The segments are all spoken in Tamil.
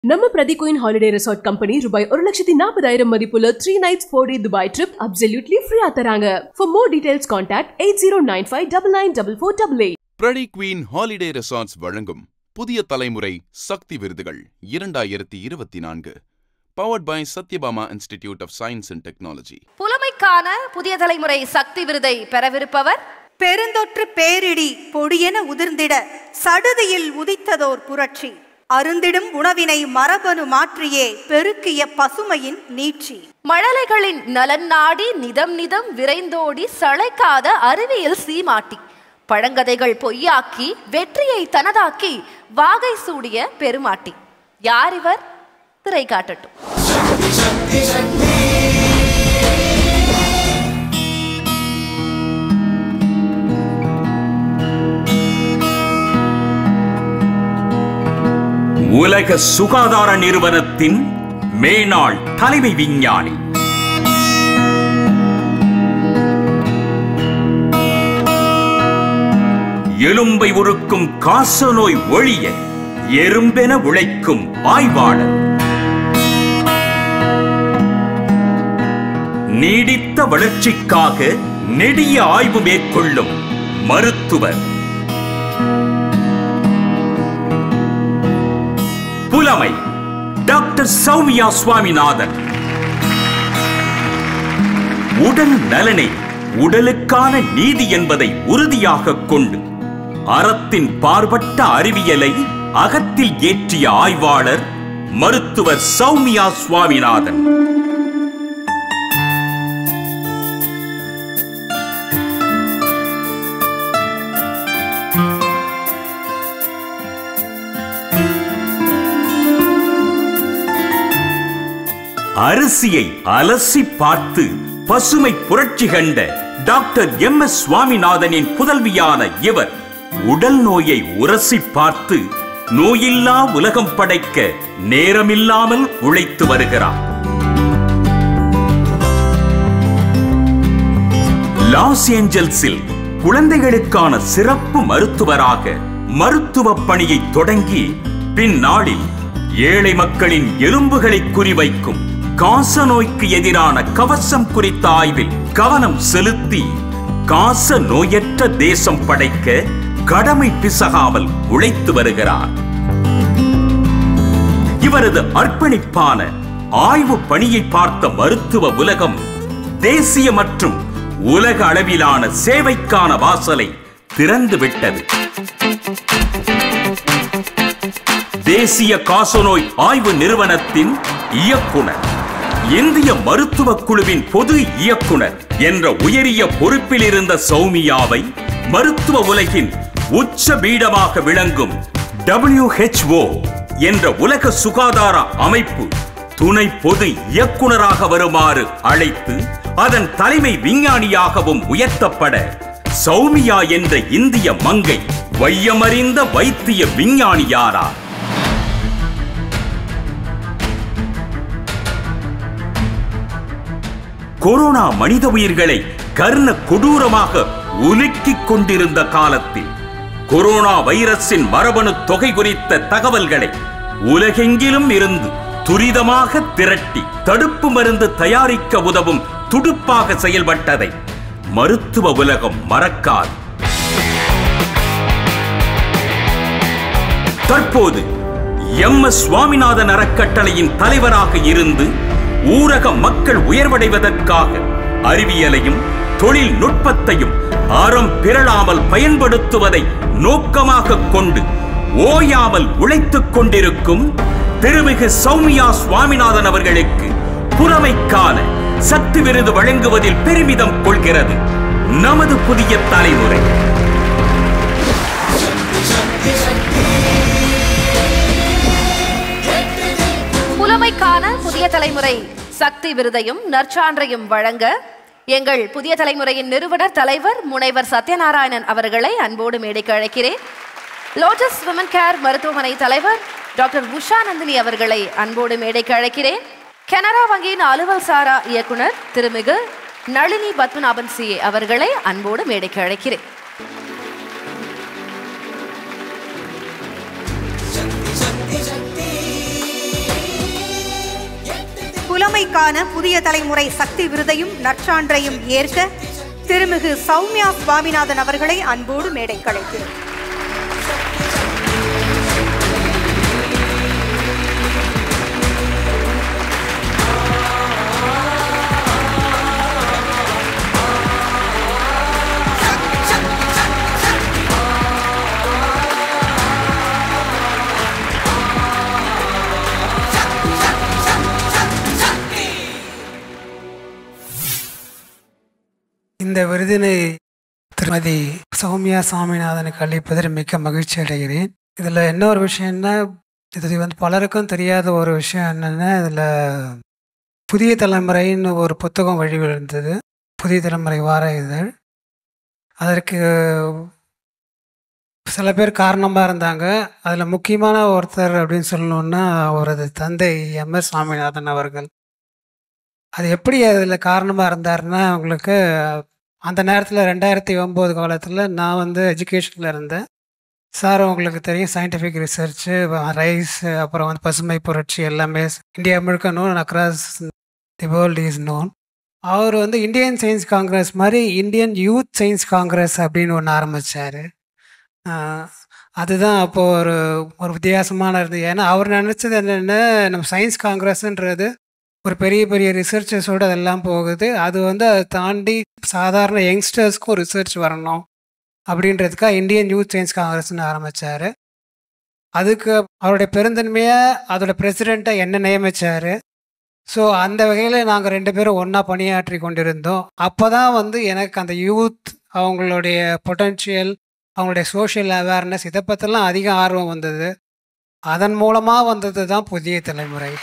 நம்ம பிரதி குயின் ஹாலிடே ரெசார்ட் கம்பெனி ரூபாய் ஒரு லட்சத்தி நாற்பதாயிரம் மதிப்புள்ள three nights four day Dubai trip absolutely ஃப்ரீயா தராங்க for more details contact eight zero nine five double nine double four double eight Pretty Queen Holiday Resorts வழங்கும் புதிய தலைமுறை சக்தி விருதுகள் இரண்டாயிரத்தி இருபத்தி நான்கு powered by Sathyabama Institute of Science and Technology புலமைக்கான புதிய தலைமுறை சக்தி விருதை பெறவிருப்பவர் பெருந்தொற்று பேரிடி பொடியென உதிர்ந்திட சடுதியில் உதித்ததோர் புரட்சி அருந்திடும் உணவினை மரபணு மாற்றியே பெருக்கிய பசுமையின் நீட்சி மழலைகளின் நலன் நாடி நிதம் நிதம் விரைந்தோடி சளைக்காத அறிவியல் சீமாட்டி பழங்கதைகள் பொய்யாக்கி வெற்றியை தனதாக்கி வாகை சூடிய பெருமாட்டி யார் இவர் திரை காட்டட்டும் உலக சுகாதார நிறுவனத்தின் மேனாள் தலைமை விஞ்ஞானி எலும்பை உருக்கும் காசநோய் ஒழிய எறும்பென உழைக்கும் ஆய்வாளர் நீடித்த வளர்ச்சிக்காக நெடிய ஆய்வு மேற்கொள்ளும் மருத்துவர் புலமை டாக்டர் சௌமியா சுவாமிநாதன் உடல் நலனே உடலுக்கான நீதி என்பதை உறுதியாக கொண்டு அறத்தின் பார்பட்ட அறிவியலை அகத்தில் ஏற்றிய ஆய்வாளர் மருத்துவர் சௌமியா சுவாமிநாதன் அரிசியை அலசி பார்த்து பசுமை புரட்சி கண்ட டாக்டர் எம் எஸ் சுவாமிநாதனின் புதல்வியான இவர் உடல் நோயை உரசி பார்த்து நோயில்லா உலகம் படைக்க நேரமில்லாமல் உழைத்து வருகிறார் லாஸ் ஏஞ்சல்ஸில் குழந்தைகளுக்கான சிறப்பு மருத்துவராக மருத்துவ பணியை தொடங்கி பின்னாளில் ஏழை மக்களின் எலும்புகளை குறிவைக்கும் காச நோய்க்கு எதிரான கவசம் குறித்த ஆய்வில் கவனம் செலுத்தி காச நோயற்ற தேசம் படைக்க கடமை பிசகாமல் உழைத்து வருகிறார் இவரது அர்ப்பணிப்பான ஆய்வு பணியை பார்த்த மருத்துவ உலகம் தேசிய மற்றும் உலக அளவிலான சேவைக்கான வாசலை திறந்துவிட்டது தேசிய காசநோய் ஆய்வு நிறுவனத்தின் இயக்குனர் இந்திய மருத்துவக் குழுவின் பொது இயக்குனர் என்ற உயரிய பொறுப்பில் இருந்த சௌமியாவை மருத்துவ உலகின் உச்ச பீடமாக விளங்கும் WHO என்ற உலக சுகாதார அமைப்பு துணை பொது இயக்குனராக வருமாறு அழைத்து அதன் தலைமை விஞ்ஞானியாகவும் உயர்த்தப்பட சௌமியா என்ற இந்திய மங்கை வையமறிந்த வைத்திய விஞ்ஞானியாரார் கொரோனா மனித உயிர்களை கர்ண கொடூரமாக உலுக்கிக் கொண்டிருந்த காலத்தில் கொரோனா வைரஸின் மரபணு தொகை குறித்த தகவல்களை உலகெங்கிலும் இருந்து துரிதமாக திரட்டி தடுப்பு மருந்து தயாரிக்க உதவும் துடுப்பாக செயல்பட்டதை மருத்துவ உலகம் மறக்காது தற்போது எம் எஸ் சுவாமிநாதன் அறக்கட்டளையின் தலைவராக இருந்து ஊரக மக்கள் உயர்வடைவதற்காக அறிவியலையும் தொழில்நுட்பத்தையும் அறம் பிறழாமல் பயன்படுத்துவதை நோக்கமாக கொண்டு ஓயாமல் உழைத்துக் கொண்டிருக்கும் திருமிகு சௌமியா சுவாமிநாதன் அவர்களுக்கு புறமைக்கான சக்தி விருது வழங்குவதில் பெருமிதம் கொள்கிறது நமது புதிய தலைமுறை புலமைக்கான புதிய தலைமுறை சக்தி விருதையும் நற்சான்றையும் வழங்க எங்கள் புதிய தலைமுறையின் நிறுவனர் தலைவர் முனைவர் சத்யநாராயணன் அவர்களை அன்போடு மேடைக்கு அழைக்கிறேன் லோட்டஸ் விமன் கேர் மருத்துவமனை தலைவர் டாக்டர் உஷா நந்தினி அவர்களை அன்போடு மேடைக்கு அழைக்கிறேன் கனரா வங்கியின் அலுவல் சாரா இயக்குனர் திருமிகு நளினி பத்மநாபன் சி அவர்களை அன்போடு மேடைக்கு அழைக்கிறேன் புலமைக்கான புதிய தலைமுறை சக்தி விருதையும் நற்சான்றையும் ஏற்க திருமிகு சௌமியா சுவாமிநாதன் அவர்களை அன்போடு மேடை கலைக்கிறோம் இந்த விருதினை திருமதி சௌமியா சாமிநாதனுக்கு அளிப்பதில் மிக்க மகிழ்ச்சி அடைகிறேன் இதில் இன்னொரு விஷயம்னா இது வந்து பலருக்கும் தெரியாத ஒரு விஷயம் என்னென்னா இதில் புதிய தலைமுறைன்னு ஒரு புத்தகம் வழிவிழுந்தது புதிய தலைமுறை வார இதழ் அதற்கு சில பேர் காரணமாக இருந்தாங்க அதில் முக்கியமான ஒருத்தர் அப்படின்னு சொல்லணுன்னா அவரது தந்தை எம் எஸ் சாமிநாதன் அவர்கள் அது எப்படி அதில் காரணமாக இருந்தாருன்னா அவங்களுக்கு அந்த நேரத்தில் ரெண்டாயிரத்தி ஒம்பது காலத்தில் நான் வந்து எஜுகேஷனில் இருந்தேன் சார் உங்களுக்கு தெரியும் சயின்டிஃபிக் ரிசர்ச்சு ரைஸ் அப்புறம் வந்து பசுமை புரட்சி எல்லாமே இந்தியா முழுக்க known across the world is known அவர் வந்து இந்தியன் சயின்ஸ் காங்கிரஸ் மாதிரி இந்தியன் யூத் சயின்ஸ் காங்கிரஸ் அப்படின்னு ஒன்று ஆரம்பித்தார் அதுதான் அப்போது ஒரு ஒரு வித்தியாசமான இருந்தது ஏன்னா அவர் நினச்சது என்னென்னா நம்ம சயின்ஸ் காங்கிரஸ்ன்றது ஒரு பெரிய பெரிய ரிசர்ச்சஸோடு அதெல்லாம் போகுது அது வந்து அதை தாண்டி சாதாரண யங்ஸ்டர்ஸ்க்கும் ரிசர்ச் வரணும் அப்படின்றதுக்காக இந்தியன் யூத் சயின்ஸ் காங்கிரஸ்னு ஆரம்பித்தார் அதுக்கு அவருடைய பெருந்தன்மையாக அதோட பிரசிடெண்ட்டை என்ன நியமித்தார் ஸோ அந்த வகையில் நாங்கள் ரெண்டு பேரும் ஒன்றா பணியாற்றி கொண்டிருந்தோம் அப்போ தான் வந்து எனக்கு அந்த யூத் அவங்களுடைய பொட்டன்ஷியல் அவங்களுடைய சோஷியல் அவேர்னஸ் இதை பற்றிலாம் அதிக ஆர்வம் வந்தது அதன் மூலமாக வந்தது தான் புதிய தலைமுறை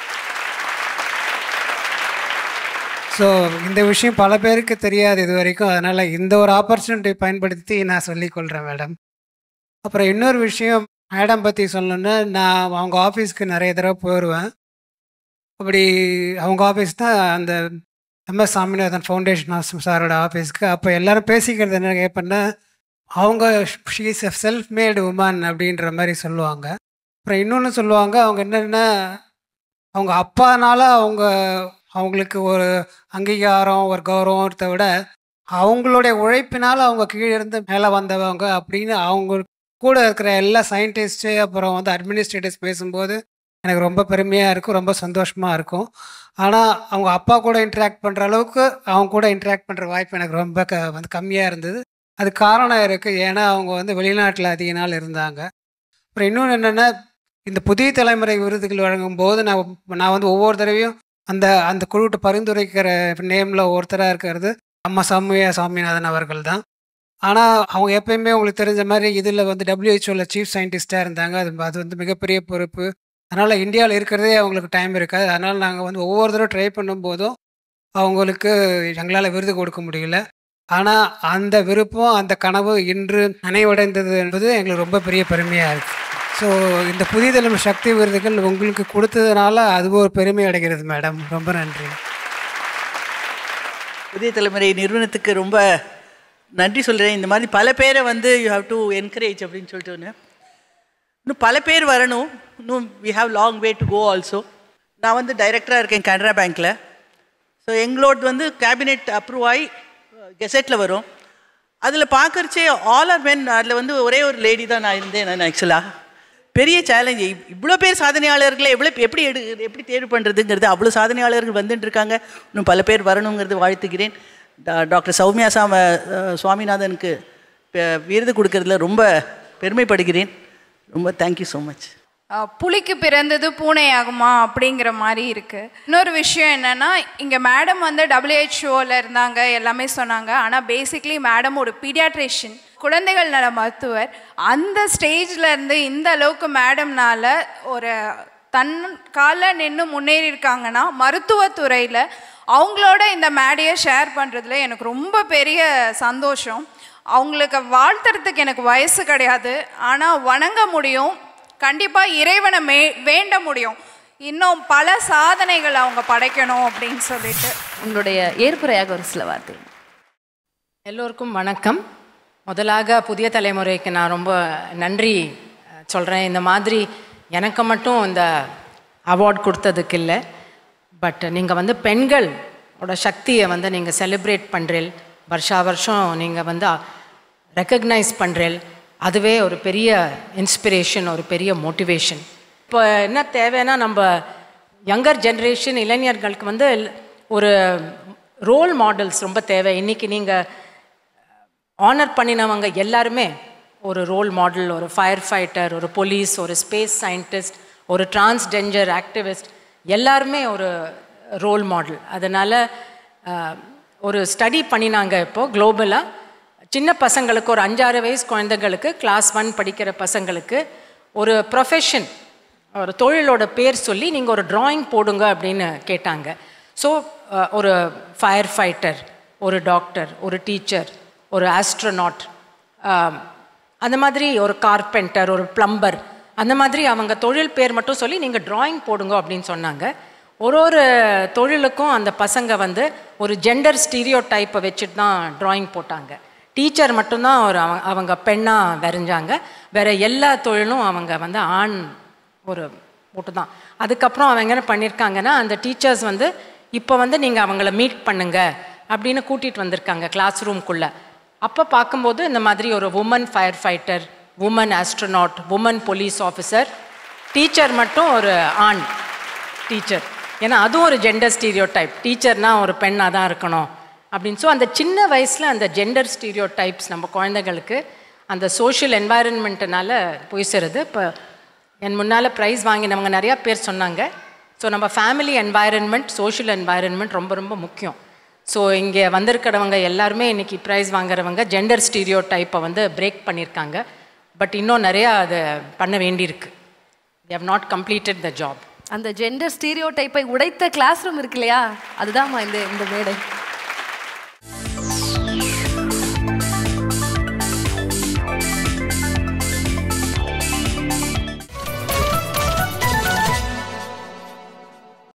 ஸோ இந்த விஷயம் பல பேருக்கு தெரியாது இது வரைக்கும் அதனால் இந்த ஒரு ஆப்பர்ச்சுனிட்டி பயன்படுத்தி நான் சொல்லிக்கொள்கிறேன் மேடம் அப்புறம் இன்னொரு விஷயம் மேடம் பற்றி சொல்லணுன்னா நான் அவங்க ஆஃபீஸ்க்கு நிறைய தடவை போயிடுவேன் அப்படி அவங்க ஆஃபீஸ் தான் அந்த எம்எஸ் சாமிநாதன் ஃபவுண்டேஷன் சாரோட ஆஃபீஸ்க்கு அப்போ எல்லாரும் பேசிக்கிறது என்ன கேட்பேன்னா அவங்க she's a self made woman அப்படின்ற மாதிரி சொல்லுவாங்க அப்புறம் இன்னொன்று சொல்லுவாங்க அவங்க என்னென்னா அவங்க அப்பானால அவங்க அவங்களுக்கு ஒரு அங்கீகாரம் ஒரு கௌரவத்தை விட அவங்களுடைய உழைப்பினால் அவங்க கீழே இருந்து மேலே வந்தவங்க அப்படின்னு அவங்க கூட இருக்கிற எல்லா சயின்டிஸ்ட்டு அப்புறம் வந்து அட்மினிஸ்ட்ரேட்டர்ஸ் பேசும்போது எனக்கு ரொம்ப பெருமையாக இருக்கும் ரொம்ப சந்தோஷமாக இருக்கும் ஆனால் அவங்க அப்பா கூட இன்ட்ராக்ட் பண்ணுற அளவுக்கு அவங்க கூட இன்ட்ராக்ட் பண்ணுற வாய்ப்பு எனக்கு ரொம்ப க வந்து கம்மியாக இருந்தது அது காரணம் இருக்குது ஏன்னா அவங்க வந்து வெளிநாட்டில் அதிக நாள் இருந்தாங்க அப்புறம் இன்னொன்று என்னென்னா இந்த புதிய தலைமுறை விருதுகள் வழங்கும் போது நான் நான் வந்து ஒவ்வொரு தடவையும் அந்த அந்த குழுவிட்ட பரிந்துரைக்கிற நேமில் ஒருத்தராக இருக்கிறது அம்மா சௌமியா சாமிநாதன் அவர்கள் தான் ஆனால் அவங்க எப்பயுமே உங்களுக்கு தெரிஞ்ச மாதிரி இதில் வந்து டபிள்யூஹெச்ஓவில் சீஃப் சயின்டிஸ்ட்டாக இருந்தாங்க அது அது வந்து மிகப்பெரிய பொறுப்பு அதனால் இந்தியாவில் இருக்கிறதே அவங்களுக்கு டைம் இருக்காது அதனால் நாங்கள் வந்து ஒவ்வொரு தடவை ட்ரை பண்ணும்போதும் அவங்களுக்கு எங்களால் விருது கொடுக்க முடியல ஆனால் அந்த விருப்பம் அந்த கனவு இன்று நனைவடைந்தது என்பது எங்களுக்கு ரொம்ப பெரிய பெருமையாக இருக்குது ஸோ இந்த புதிய தலைமை சக்தி விருதுகள் உங்களுக்கு கொடுத்ததுனால அது ஒரு பெருமை அடைகிறது மேடம் ரொம்ப நன்றி புதிய தலைமுறை நிறுவனத்துக்கு ரொம்ப நன்றி சொல்கிறேன் இந்த மாதிரி பல பேரை வந்து யூ ஹாவ் டு என்கரேஜ் அப்படின்னு சொல்லிட்டு ஒன்று இன்னும் பல பேர் வரணும் இன்னும் we have long way to go also நான் வந்து டைரக்டராக இருக்கேன் கனரா பேங்க்கில் ஸோ எங்களோட வந்து கேபினெட் அப்ரூவ் ஆகி கெசட்டில் வரும் அதில் பார்க்குறச்சே ஆல் ஆர் மென் அதில் வந்து ஒரே ஒரு லேடி தான் நான் இருந்தேன் நான் ஆக்சுவலாக பெரிய சேலஞ்சு இவ்வளோ பேர் சாதனையாளர்களை எவ்வளோ எப்படி எடு எப்படி தேர்வு பண்ணுறதுங்கிறது அவ்வளோ சாதனையாளர்கள் வந்துட்டு இருக்காங்க இன்னும் பல பேர் வரணுங்கிறது வாழ்த்துக்கிறேன் டா- டாக்டர் சௌமியா சாம அஹ், சுவாமிநாதனுக்கு ப- விருது கொடுக்கறதுல ரொம்ப பெருமைப்படுகிறேன் ரொம்ப தேங்க்யூ ஸோ மச் அஹ், புலிக்கு பிறந்தது பூனை ஆகுமா அப்படிங்கிற மாதிரி இருக்கு இன்னொரு விஷயம் என்னன்னா இங்க மேடம் வந்து டபிள்யூஹெச்ஓல இருந்தாங்க எல்லாமே சொன்னாங்க ஆனா பேசிக்லி மேடம் ஒரு பீடியாட்ரிஷியன் குழந்தைகள் நல மருத்துவர் அந்த ஸ்டேஜ்ல இருந்து இந்த அளவுக்கு மேடம்னால ஒரு தன் காலில் நின்று முன்னேறி இருக்காங்கன்னா மருத்துவத்துறையில் அவங்களோட இந்த மேடையை ஷேர் பண்ணுறதுல எனக்கு ரொம்ப பெரிய சந்தோஷம் அவங்களுக்கு வாழ்த்துறதுக்கு எனக்கு வயசு கிடையாது ஆனால் வணங்க முடியும் கண்டிப்பாக இறைவனை மே வேண்ட முடியும் இன்னும் பல சாதனைகள் அவங்க படைக்கணும் அப்படின்னு சொல்லிட்டு உங்களுடைய ஏற்புரையாக ஒரு சில வார்த்தை எல்லோருக்கும் வணக்கம் முதலாக புதிய தலைமுறைக்கு நான் ரொம்ப நன்றி சொல்கிறேன் இந்த மாதிரி எனக்கு மட்டும் இந்த அவார்ட் கொடுத்ததுக்கு இல்லை பட் நீங்கள் வந்து பெண்கள் ஓட சக்தியை வந்து நீங்கள் செலிப்ரேட் பண்ணுறீள் வருஷா வருஷம் நீங்கள் வந்து ரெக்கக்னைஸ் பண்ணுறீள் அதுவே ஒரு பெரிய இன்ஸ்பிரேஷன் ஒரு பெரிய மோட்டிவேஷன் இப்போ என்ன தேவைன்னா நம்ம யங்கர் ஜென்ரேஷன் இளைஞர்களுக்கு வந்து ஒரு ரோல் மாடல்ஸ் ரொம்ப தேவை இன்றைக்கி நீங்கள் ஆனர் பண்ணினவங்க எல்லாருமே ஒரு ரோல் மாடல் ஒரு ஃபயர் ஃபைட்டர் ஒரு போலீஸ் ஒரு ஸ்பேஸ் சயின்டிஸ்ட் ஒரு டிரான்ஸ்ஜெண்டர் ஆக்டிவிஸ்ட் எல்லாருமே ஒரு ரோல் மாடல் அதனால் ஒரு ஸ்டடி பண்ணினாங்க இப்போது குளோபலாக சின்ன பசங்களுக்கு ஒரு அஞ்சாறு வயசு குழந்தைங்களுக்கு கிளாஸ் ஒன் படிக்கிற பசங்களுக்கு ஒரு ப்ரொஃபஷன் ஒரு தொழிலோட பேர் சொல்லி நீங்கள் ஒரு drawing போடுங்க அப்படின்னு கேட்டாங்க ஸோ ஒரு ஃபயர் ஃபைட்டர் ஒரு டாக்டர் ஒரு டீச்சர் ஒரு ஆஸ்ட்ரோநாட் அந்த மாதிரி ஒரு கார்பெண்டர் ஒரு பிளம்பர் அந்த மாதிரி அவங்க தொழில் பேர் மட்டும் சொல்லி நீங்கள் drawing போடுங்க அப்படின்னு சொன்னாங்க ஒரு ஒரு தொழிலுக்கும் அந்த பசங்க வந்து ஒரு ஜெண்டர் ஸ்டீரியோ டைப்பை வச்சுட்டு தான் drawing போட்டாங்க டீச்சர் மட்டும்தான் ஒரு அவங்க அவங்க பெண்ணாக வரைஞ்சாங்க வேற எல்லா தொழிலும் அவங்க வந்து ஆண் ஒரு போட்டு தான் அதுக்கப்புறம் அவங்க என்ன பண்ணியிருக்காங்கன்னா அந்த டீச்சர்ஸ் வந்து இப்போ வந்து நீங்கள் அவங்கள மீட் பண்ணுங்க அப்படின்னு கூட்டிகிட்டு வந்திருக்காங்க கிளாஸ் ரூம்குள்ளே அப்போ பார்க்கும்போது இந்த மாதிரி ஒரு woman fire fighter woman astronaut woman police officer teacher மட்டும் ஒரு ஆண் டீச்சர் ஏன்னா அதுவும் ஒரு ஜெண்டர் ஸ்டீரியோ டைப் டீச்சர்னா ஒரு பெண்ணாக தான் இருக்கணும் அப்படின்னு ஸோ அந்த சின்ன வயசில் அந்த ஜெண்டர் ஸ்டீரியோ டைப்ஸ் நம்ம குழந்தைங்களுக்கு அந்த சோஷியல் என்வாயரன்மெண்ட்டுனால போய் சேருது இப்போ என் முன்னால் ப்ரைஸ் வாங்கினவங்க நிறையா பேர் சொன்னாங்க ஸோ நம்ம ஃபேமிலி என்வாயரன்மெண்ட் சோஷியல் என்வாயரன்மெண்ட் ரொம்ப ரொம்ப முக்கியம் ஸோ இங்கே வந்திருக்கிறவங்க எல்லாருமே இன்றைக்கி ப்ரைஸ் வாங்குறவங்க ஜெண்டர் ஸ்டீரியோ டைப்பை வந்து பிரேக் பண்ணியிருக்காங்க பட் இன்னும் நிறையா அதை பண்ண வேண்டியிருக்கு they have not completed the job அந்த ஜெண்டர் ஸ்டீரியோ டைப்பை உடைத்த கிளாஸ் ரூம் இருக்கு இல்லையா அதுதான்மா இந்த இந்த மேடை